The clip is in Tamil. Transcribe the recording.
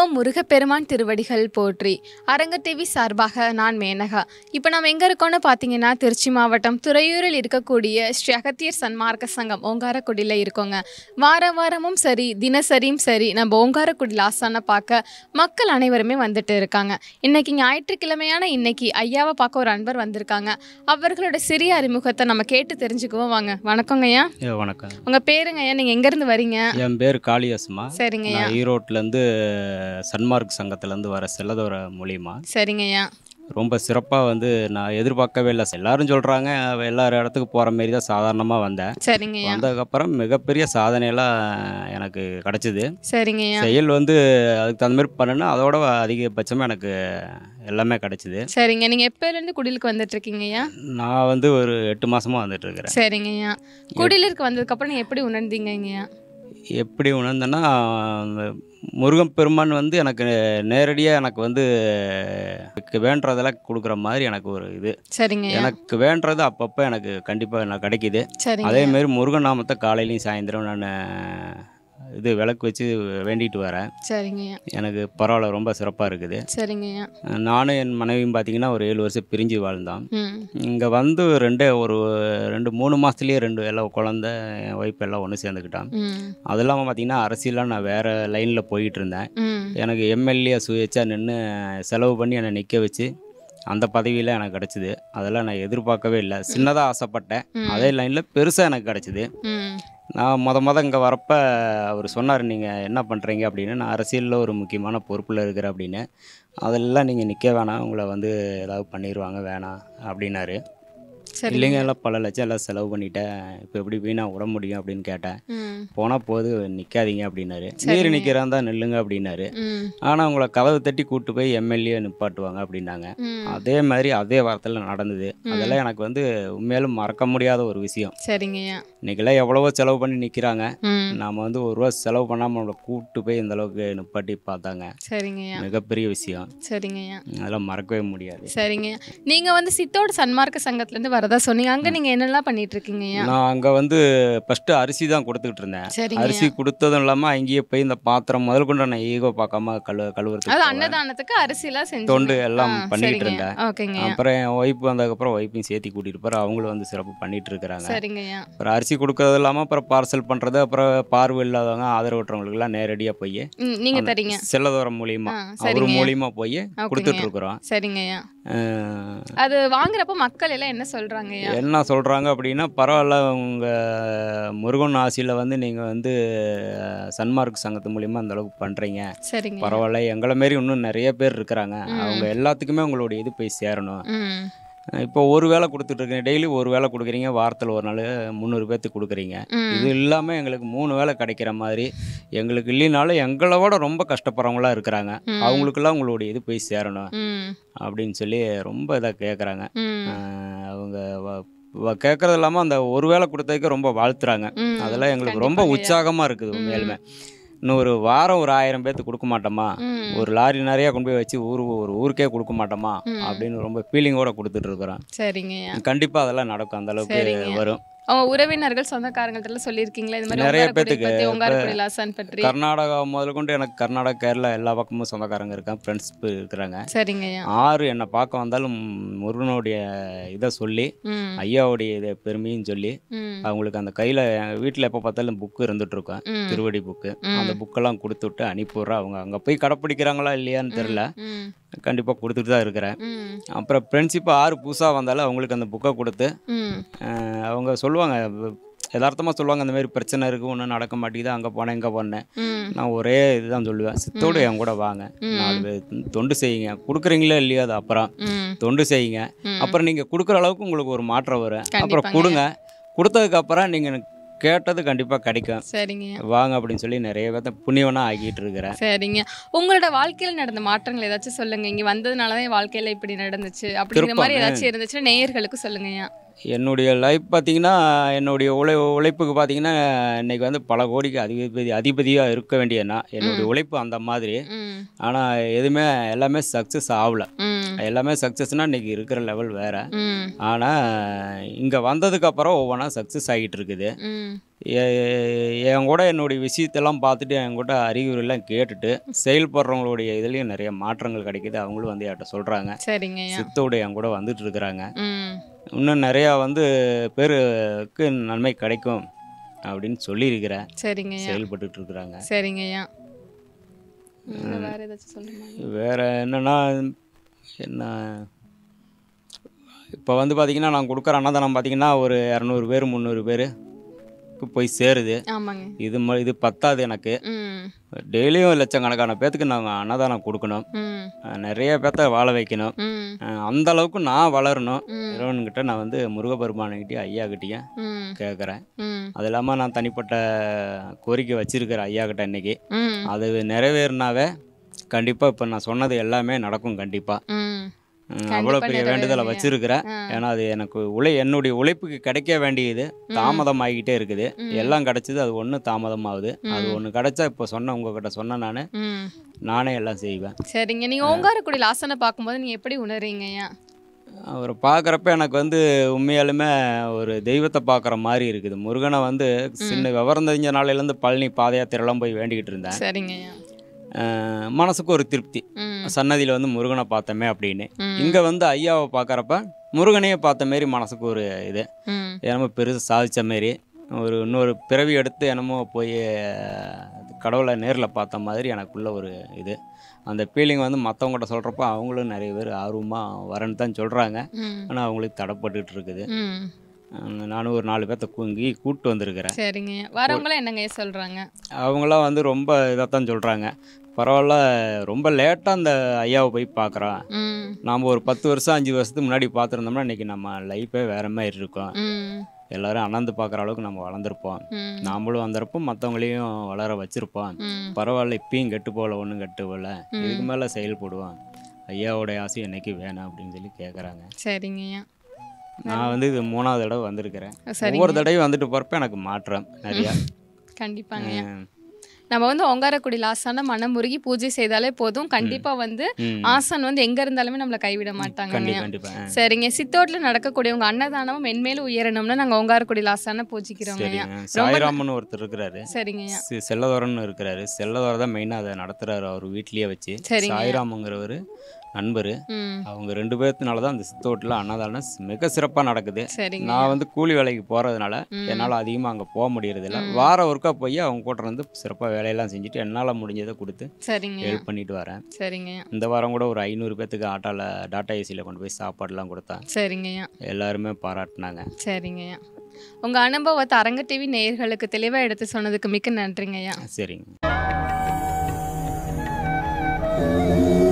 ஓம் முருகப்பெருமான் திருவடிகள் போற்றி அரங்க டிவி சார்பாக நான் மேனகா இப்போ நம்ம எங்கே இருக்கோம்னு பார்த்தீங்கன்னா திருச்சி மாவட்டம் துறையூரில் இருக்கக்கூடிய ஸ்ரீ அகத்தியர் சன்மார்க்க சங்கம் ஓங்காரக்குடியில் இருக்கோங்க வார வாரமும் சரி தினசரியும் சரி நம்ம ஓங்காரக்குடி லாசான பார்க்க மக்கள் அனைவருமே வந்துட்டு இருக்காங்க இன்னைக்கு ஞாயிற்றுக்கிழமையான இன்னைக்கு ஐயாவை பார்க்க ஒரு அன்பர் வந்திருக்காங்க அவர்களோட சிறிய அறிமுகத்தை நம்ம கேட்டு தெரிஞ்சுக்குவோம் வாங்க வணக்கங்க ஐயா ஏ வணக்கம் உங்கள் பேருங்க ஐயா நீங்கள் எங்கேருந்து வரீங்க என் பேர் காளியாசுமா சரிங்க ஐயா நான் ஈரோட்லேருந்து சன்மார்க் சங்கத்துலேருந்து வர செல்லதோர மூலியமா சரிங்க ஐயா ரொம்ப சிறப்பாக வந்து நான் எதிர்பார்க்கவே இல்லை எல்லாரும் சொல்கிறாங்க எல்லார் இடத்துக்கு போகிற மாரி தான் சாதாரணமாக வந்தேன் சரிங்க ஐயா வந்ததுக்கப்புறம் மிகப்பெரிய சாதனையெல்லாம் எனக்கு கிடச்சிது சரிங்க ஐயா செயல் வந்து அதுக்கு தகுந்த மாதிரி பண்ணுனா அதோட அதிகபட்சமாக எனக்கு எல்லாமே கிடச்சிது சரிங்க நீங்க எப்போலேருந்து குடிலுக்கு வந்துட்டு இருக்கீங்க ஐயா நான் வந்து ஒரு எட்டு மாதமாக வந்துட்டு இருக்கிறேன் சரிங்க ஐயா குடிலுக்கு வந்ததுக்கப்புறம் நீ எப்படி உணர்ந்தீங்க ஐயா எப்படி உணர்ந்தேன்னா அந்த முருகன் பெருமான் வந்து எனக்கு நேரடியாக எனக்கு வந்து எனக்கு வேண்டதெல்லாம் கொடுக்குற மாதிரி எனக்கு ஒரு இது சரிங்க ஐயா எனக்கு வேண்டது அப்பப்போ எனக்கு கண்டிப்பாக எனக்கு கிடைக்குது சரிங்க அதே மாதிரி முருகன் நாமத்தை காலையிலையும் சாயந்தரம் நான் இது விளக்கு வச்சு வேண்டிட்டு வரேன் சரிங்க ஐயா எனக்கு பரவாயில்ல ரொம்ப சிறப்பாக இருக்குது சரிங்க ஐயா நானும் என் மனைவியும் பார்த்தீங்கன்னா ஒரு ஏழு வருஷம் பிரிஞ்சு வாழ்ந்தோம் ம் இங்கே வந்து ரெண்டே ஒரு ரெண்டு மூணு மாதத்துலேயே ரெண்டு எல்லாம் குழந்த என் ஒய்ஃப் எல்லாம் ஒன்று சேர்ந்துக்கிட்டான் ம் அது இல்லாமல் பார்த்தீங்கன்னா அரசியலாக நான் வேறு லைனில் போயிட்டு இருந்தேன் ம் எனக்கு எம்எல்ஏ சுயேட்சா நின்று செலவு பண்ணி என்னை நிற்க வச்சு அந்த பதவியில் எனக்கு கிடச்சிது அதெல்லாம் நான் எதிர்பார்க்கவே இல்லை சின்னதாக ஆசைப்பட்டேன் ம். அதே லைனில் பெருசாக எனக்கு கிடச்சிது ம் நான் மொத மொத இங்கே வரப்ப அவர் சொன்னார் நீங்கள் என்ன பண்ணுறீங்க அப்படின்னு நான் அரசியலில் ஒரு முக்கியமான பொறுப்பில் இருக்கிறேன் அப்படின்னு அதெல்லாம் நீங்கள் நிற்க வேணாம் உங்களை வந்து ஏதாவது பண்ணிடுவாங்க வேணாம் அப்படின்னாரு சரி இல்லைங்க எல்லாம் பல லட்சம் எல்லாம் செலவு பண்ணிட்டேன் இப்போ எப்படி வீணா விட முடியும் அப்படின்னு கேட்டேன் ம் போனால் போது நிற்காதீங்க அப்படின்னாரு சரிங்க. நீர் நிற்கிறான் தான் நில்லுங்க அப்படின்னாரு ம் ஆனால் உங்களை கதவு தட்டி கூட்டு போய் எம்எல்ஏ நிப்பாட்டுவாங்க அப்படின்னாங்க ம் அதே மாதிரி அதே வாரத்தில் நடந்தது அதெல்லாம் எனக்கு வந்து உண்மையாலும் மறக்க முடியாத ஒரு விஷயம் சரிங்க ஐயா இன்றைக்கெல்லாம் எவ்வளவோ செலவு பண்ணி நிற்கிறாங்க ம் நாம் வந்து ஒரு ரூபா செலவு பண்ணாமல் நம்மளை கூப்பிட்டு போய் இந்த அளவுக்கு நிப்பாட்டி பார்த்தாங்க சரிங்க ஐயா மிகப்பெரிய விஷயம் சரிங்க ஐயா அதெல்லாம் மறக்கவே முடியாது சரிங்க ஐயா. நீங்க வந்து சித்தோட சன்மார்க்க சங்கத்துலேருந்து வரதா சொன்னீங்க அங்க நீங்க என்னெல்லாம் பண்ணிட்டு இருக்கீங்க ஐயா நான் அங்கே வந்து ஃபஸ்ட்டு அரிசி தான் கொடுத்துக்கிட்டு இருந்தேன் சரிங்க அரிசி கொடுத்ததும் இல்லாமல் அங்கேயே போய் இந்த பாத்திரம் முதல் கொண்டு நான் ஈகோ பார்க்காம கழு கழுவுறதுக்கு அது போவேன். அன்னதானத்துக்கு அரிசிலாம் செஞ்சு தொண்டு எல்லாம் பண்ணிட்டு இருந்தேன் ஓகேங்க ஐயா அப்புறம் என் ஒய்ஃப் வந்ததுக்கப்புறம் ஒய்ஃபையும் சேர்த்து கூட்டிகிட்டு போகிற அவங்களும் வந்து சிறப்பு பண்ணிட்டு இருக்கிறாங்க சரிங்க ஐயா அப்புறம் அரிசி கொடுக்கறது இல்லாமல் அப்புறம் பார்சல் பண்ணுறது அப்புறம் பார்வை இல்லாதவங்க ஆதரவற்றவங்களுக்குலாம் நேரடியாக போய் ம் நீங்க தரீங்க செல்லதோரம் மூலியமா ஆ, அவர் சரிங்க. மூலியமா போய் கொடுத்துட்டு இருக்கிறோம் சரிங்க ஐயா அஹ், அது வாங்குறப்ப மக்கள் எல்லாம் என்ன சொல்றாங்க ஐயா என்ன சொல்கிறாங்க அப்படின்னா பரவாயில்ல உங்கள் முருகன் ஆசியில் வந்து நீங்கள் வந்து அஹ், சன்மார்க் சங்கத்து மூலியமா அந்த அளவுக்கு பண்ணுறீங்க சரிங்க பரவாயில்ல எங்களை மாரி இன்னும் நிறைய பேர் இருக்கிறாங்க அவங்க எல்லாத்துக்குமே உங்களுடைய இது போய் சேரணும் ம் இப்போ ஒரு வேளை கொடுத்துட்டு இருக்கீங்க டெய்லி ஒரு வேளை கொடுக்குறீங்க வாரத்தில் ஒரு நாள் முந்நூறு பேர்த்துக்கு கொடுக்குறீங்க ம் இது இல்லாமல் எங்களுக்கு மூணு வேளை கிடைக்கிற மாதிரி எங்களுக்கு இல்லைனாலும் எங்களை விட ரொம்ப கஷ்டப்படுறவங்களா இருக்கிறாங்க ம். அவங்களுக்கெல்லாம் உங்களுடைய இது போய் சேரணும் ம் அப்படின்னு சொல்லி ரொம்ப இதாக கேட்குறாங்க ம் அவங்க வ- வ- கேட்கறது இல்லாமல் அந்த ஒரு வேளை கொடுத்ததுக்கு ரொம்ப வாழ்த்துறாங்க ம். அதெல்லாம் எங்களுக்கு ரொம்ப கண்டிப்பாங்க ஐயா. உற்சாகமாக இருக்குது உண்மையாலுமே இன்னும் ஒரு வாரம் ஒரு ஆயிரம் பேர்த்துக்கு கொடுக்க மாட்டோமா ம். ஒரு லாரி நிறையா கொண்டு போய் வச்சு ஊர் ஒரு ஊருக்கே கொடுக்க மாட்டோமா ம். அப்படின்னு ரொம்ப ஃபீலிங்கோட கொடுத்துட்டு இருக்கிறோம் சரிங்க ஐயா கண்டிப்பாக அதெல்லாம் நடக்கும் அந்த அளவுக்கு சரிங்க. வரும் அவங்க உறவினர்கள் சொந்தக்காரங்கள்ட்ட எல்லாம் சொல்லியிருக்கீங்களா இந்த மாதிரி நிறைய உங்காரக்குடி பேத்துக்கு பத்தி உங்காரக்குடி லாசான் பற்றி கர்நாடகா முதல் கொண்டு எனக்கு கர்நாடகா கேரளா எல்லா பக்கமும் சொந்தக்காரங்க இருக்காங்க ஃப்ரெண்ட்ஸ் இருக்கிறாங்க சரிங்க ஐயா ஆறு என்னை பார்க்க வந்தாலும் முருகனுடைய இதை சொல்லி ம் ஐயாவுடைய இதை பெருமையும் சொல்லி ம் அவங்களுக்கு அந்த கையில் வீட்டில் எப்போ பார்த்தாலும் புக்கு இருந்துட்டு இருக்கும் ம். திருவடி புக்கு ம். அந்த புக்கெல்லாம் கொடுத்து விட்டு அனுப்பிவிட்றேன் அவங்க அங்கே போய் கடைப்பிடிக்கிறாங்களா இல்லையான்னு தெரில ம் கண்டிப்பாக கொடுத்துட்டு தான் இருக்கிறேன் ம் அப்புறம் ஃப்ரெண்ட்ஷிப் ஆறு புதுசாக வந்தாலும் அவங்களுக்கு அந்த புக்கை கொடுத்து ம் அஹ், அவங்க சொல்லுவாங்க யதார்த்தமாக சொல்லுவாங்க இந்த மாதிரி பிரச்சனை இருக்குது ஒன்றும் நடக்க மாட்டேங்குது அங்கே போனேன் இங்கே போனேன் ம் நான் ஒரே இதுதான் சொல்லுவேன் சித்தோடு என் கூட வாங்க நாலு பேர் தொண்டு செய்யுங்க கொடுக்குறீங்களா இல்லையா அது அப்புறம் ம் தொண்டு செய்யுங்க ம். அப்புறம் நீங்கள் கொடுக்குற அளவுக்கு உங்களுக்கு ஒரு மாற்றம் வரும் அப்புறம் கண்டிப்பாங்க. கொடுங்க கொடுத்ததுக்கப்புறம் நீங்கள் கேட்டது கண்டிப்பாக கிடைக்கும் சரிங்க வாங்க அப்படின்னு சொல்லி நிறைய பேர்த்த புண்ணியவனாக ஆக்கிட்டு இருக்கிறேன் சரிங்க உங்களோட வாழ்க்கையில் நடந்த மாற்றங்கள் ஏதாச்சும் சொல்லுங்க இங்க வந்ததுனால தான் என் வாழ்க்கையில இப்படி நடந்துச்சு அப்படிங்கிற மாதிரி திருப்பம். ஏதாச்சும் இருந்துச்சுன்னா நேயர்களுக்கு சொல்லுங்கய்யா என்னுடைய லைஃப் பார்த்தீங்கன்னா என்னுடைய உழை உழைப்புக்கு பார்த்தீங்கன்னா இன்னைக்கு வந்து பல கோடிக்கு அதிபதி அதிபதியாக இருக்க வேண்டிய நான் என்னுடைய உழைப்பு அந்த மாதிரி ம் ஆனால் எதுவுமே எல்லாமே சக்ஸஸ் ஆகல ம் எல்லாமே சக்ஸஸ்னால் இன்னைக்கு இருக்கிற லெவல் வேறு ம் ஆனால் இங்கே வந்ததுக்கப்புறம் ஒவ்வொன்றா சக்ஸஸ் ஆகிட்டு இருக்குது ம் எ- என் கூட என்னுடைய விஷயத்தெல்லாம் பார்த்துட்டு என் கூட அறிகுறியெல்லாம் கேட்டுட்டு செயல்படுறவங்களுடைய இதுலேயும் நிறைய மாற்றங்கள் கிடைக்குது அவங்களும் வந்து என்கிட்ட சொல்கிறாங்க சரிங்கய்யா சித்தோடு என் கூட வந்துட்டு இருக்கிறாங்க ம் இன்னும் நிறையா வந்து பேருக்கு நன்மை கிடைக்கும் அப்படின்னு சொல்லியிருக்கிறேன் சரிங்கய்யா செயல்பட்டுட்டு இருக்கிறாங்க சரிங்கய்யா நீங்க வேற ஏதாச்சும் சொல்லுமா வேறு என்னென்னா என்ன இப்போ வந்து பார்த்திங்கன்னா நான் கொடுக்குற அன்னதானம் பார்த்திங்கன்னா ஒரு இரநூறு பேர் முந்நூறு பேருக்கு போய் சேருது ஆமாங்க இது ம இது பத்தாது எனக்கு ம் டெய்லியும் லட்சக்கணக்கான பேத்துக்கு நாங்கள் அன்னதானம் கொடுக்கணும் ம் அஹ் நிறைய பேர்த்த வாழ வைக்கணும் ம் அஹ் அந்த அளவுக்கு நான் வளரணும் ம் இறைவன்கிட்ட நான் வந்து முருகபெருமானுக்கிட்டே ஐயா கிட்டேயும் ம் கேட்குறேன் ம் அது இல்லாமல் நான் தனிப்பட்ட கோரிக்கை வச்சுருக்கிறேன் ஐயா கிட்ட இன்னைக்கு ம் அது நிறைவேறினாவே கண்டிப்பாக இப்போ நான் சொன்னது எல்லாமே நடக்கும் கண்டிப்பாக ம் அவ்வளோ பெரிய வேண்டுதலை நிறைவேறும் வச்சிருக்கிறேன் ஆ. ஏன்னா அது எனக்கு உழை என்னுடைய உழைப்புக்கு கிடைக்க வேண்டியது தாமதம் ஆகிக்கிட்டே இருக்குது ம். எல்லாம் கிடைச்சது அது ஒன்று தாமதமாகுது அது ம். ஒன்று கிடைச்சா இப்போ சொன்ன உங்ககிட்ட சொன்ன நான் ம் நானே எல்லாம் செய்வேன் சரிங்க நீங்க ஓங்காரக்குடியில் ஆசனை பார்க்கும்போது நீங்க எப்படி உணர்றீங்கய்யா அவரை பார்க்குறப்ப எனக்கு வந்து உண்மையாலுமே ஒரு தெய்வத்தை பார்க்குற மாதிரி இருக்குது முருகனை வந்து சின்ன விவரம் தெரிஞ்ச நாளையிலேருந்து பழனி பாதயாத்திரெல்லாம் போய் வேண்டிக்கிட்டு இருந்தேன் சரிங்கய்யா அஹ் மனசுக்கு ஒரு திருப்தி ம் சன்னதியில் வந்து முருகனை பார்த்தோமே அப்படின்னு ம். இங்கே வந்து ஐயாவை பார்க்குறப்ப முருகனையே பார்த்த மாரி மனசுக்கு ஒரு இது ம் என்னமோ பெருசு சாதித்த மாரி ஒரு இன்னொரு பிறவி எடுத்து என்னமோ போய் அஹ், கடவுளை நேரில் பார்த்த மாதிரி எனக்குள்ள ஒரு இது அந்த ஃபீலிங் வந்து மற்றவங்கள்ட்ட சொல்கிறப்ப அவங்களும் நிறைய பேர் ஆர்வமாக வரேன்னு தான் சொல்கிறாங்க ம் ஆனால் அவங்களுக்கு தடைப்பட்டுட்டு இருக்குது ம் அஹ், நானும் ஒரு நாலு பேர்த்த குங்கி கூப்பிட்டு வந்திருக்கிறேன் சரிங்கய்யா வரவங்களாம் என்னங்கய்யா சொல்றாங்க அவங்களாம் வந்து ரொம்ப இதைத்தான் சொல்கிறாங்க பரவாயில்ல ரொம்ப லேட்டாக அந்த ஐயாவை போய் பார்க்குறோம் ம் நாம் ஒரு பத்து வருஷம் அஞ்சு வருஷத்துக்கு முன்னாடி பார்த்துருந்தோம்னா இன்றைக்கி நம்ம லைஃபே வேறு மாதிரி இருக்கும் ம் எல்லாரும் அனந்து பார்க்குற அளவுக்கு நம்ம வளர்ந்துருப்போம் ம் நாமளும் வந்திருப்போ மற்றவங்களையும் வளர வச்சுருப்போம் ம் பரவாயில்ல இப்பயும் கெட்டு போகல ஒன்றும் கெட்டு போகல இதுக்கு மேலே செயல்படுவோம் ஐயாவோடைய ஆசை என்னைக்கு வேணும் அப்படின்னு சொல்லி கேட்குறாங்க சரிங்கய்யா நான் வந்து இது மூணாவது தடவை வந்திருக்கிறேன் சரிங்க ஒவ்வொரு தடவையும் வந்துட்டு போகிறப்ப எனக்கு மாற்றம் நிறையா கண்டிப்பாங்கய்யா ம். நம்ம வந்து ஓங்காரக்குடியில் ஆசான மனமுருகி பூஜை செய்தாலே போதும் கண்டிப்பா வந்து ம். ஆசான் வந்து எங்க இருந்தாலுமே நம்மளை கைவிட மாட்டாங்க கண்டிப்பாக கண்டிப்பாக சரிங்க சித்தோட்டில் நடக்கக்கூடிய உங்க அன்னதானமும் மென்மேலும் உயரணும்னு நாங்க ஓங்காரக்குடியில் ஆசான பூஜிக்கிறோங்க ஐயா சரிங்க சாய்ராமன் ஒருத்தர் இருக்கிறாரு சரிங்கய்யா சி- செல்லதோரன் இருக்கிறாரு செல்லதோர தான் மெயினாக அதை நடத்துறாரு அவர் வீட்லயே வச்சு சரிங்க. சாய்ராமுங்கிறவர் நண்பர் ம் அவங்க ரெண்டு பேர்த்துனால தான் அந்த சித்தோட்டில் அன்னதானம் ஸ்- மிக சிறப்பாக நடக்குது சரிங்க நான் வந்து கூலி வேலைக்கு போகிறதுனால ம். என்னால் அதிகமாக அங்கே போக முடியறதில்ல வார ஒருக்கா போய் அவங்க கூட இருந்து சிறப்பாக வேலையெல்லாம் செஞ்சுட்டு என்னால் முடிஞ்சதை கொடுத்து சரிங்க ஹெல்ப் பண்ணிட்டு வரேன் சரிங்கய்யா இந்த வாரம் கூட ஒரு ஐநூறு பேர்த்துக்கு ஆட்டாவில் டாட்டா ஏசியில் கொண்டு போய் சாப்பாடுலாம் கொடுத்தேன் சரிங்கய்யா எல்லாருமே பாராட்டினாங்க சரிங்கய்யா உங்க அனுபவத்தை அரங்க டிவி நேயர்களுக்கு தெளிவா எடுத்து சொன்னதுக்கு மிக்க நன்றிங்கய்யா சரிங்க